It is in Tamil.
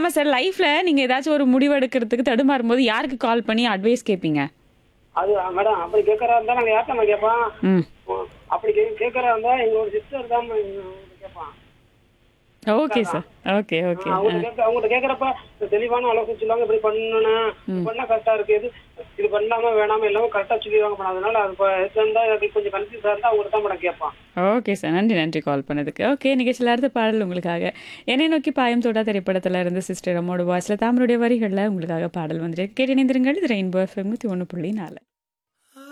ஆமா சார் லைஃப்ல நீங்க ஏதாச்சும் ஒரு முடிவு எடுக்கிறதுக்கு தடுமாறும் போது யாருக்கு கால் பண்ணி அட்வைஸ் கேட்பீங்க அது மேடம் அப்படி கேட்கறா இருந்தா நாங்க யார்கிட்ட கேட்பான் ம் அப்படி கே கேட்கறா இருந்தா எங்களோட சிஸ்டர் தான் கேட்பான் ஓகே சார் ஓகே ஓகே அவங்க கேட்க அவங்ககிட்ட கேட்கறப்ப தெளிவான ஆலோசனை சொல்லுவாங்க இப்படி பண்ணணும் இது பண்ணா கரெக்டா இருக்கு இது இது பண்ணாம வேணாம எல்லாமே கரெக்டா சொல்லிடுவாங்க மேடம் அதனால அது இப்போ இது இருந்தா எனக்கு கொஞ்சம் கன்ஃபியூஸா இருந்தா அவங்ககிட்ட தான் மேடம் கேட்பான் ஓகே சார் நன்றி நன்றி கால் பண்ணதுக்கு ஓகே நிகழ்ச்சியில் அடுத்த பாடல் உங்களுக்காக என்னை நோக்கி பாயம் தோட்டா திரைப்படத்தில் இருந்து சிஸ்டர் அம்மோட வாய்ஸில் தாமருடைய வரிகளில் உங்களுக்காக பாடல் வந்துட்டு கேட்டு இணைந்திருங்கள் இது ரெயின்போ எஃப்எம் நூற்றி ஒன்று புள்ளி நாலு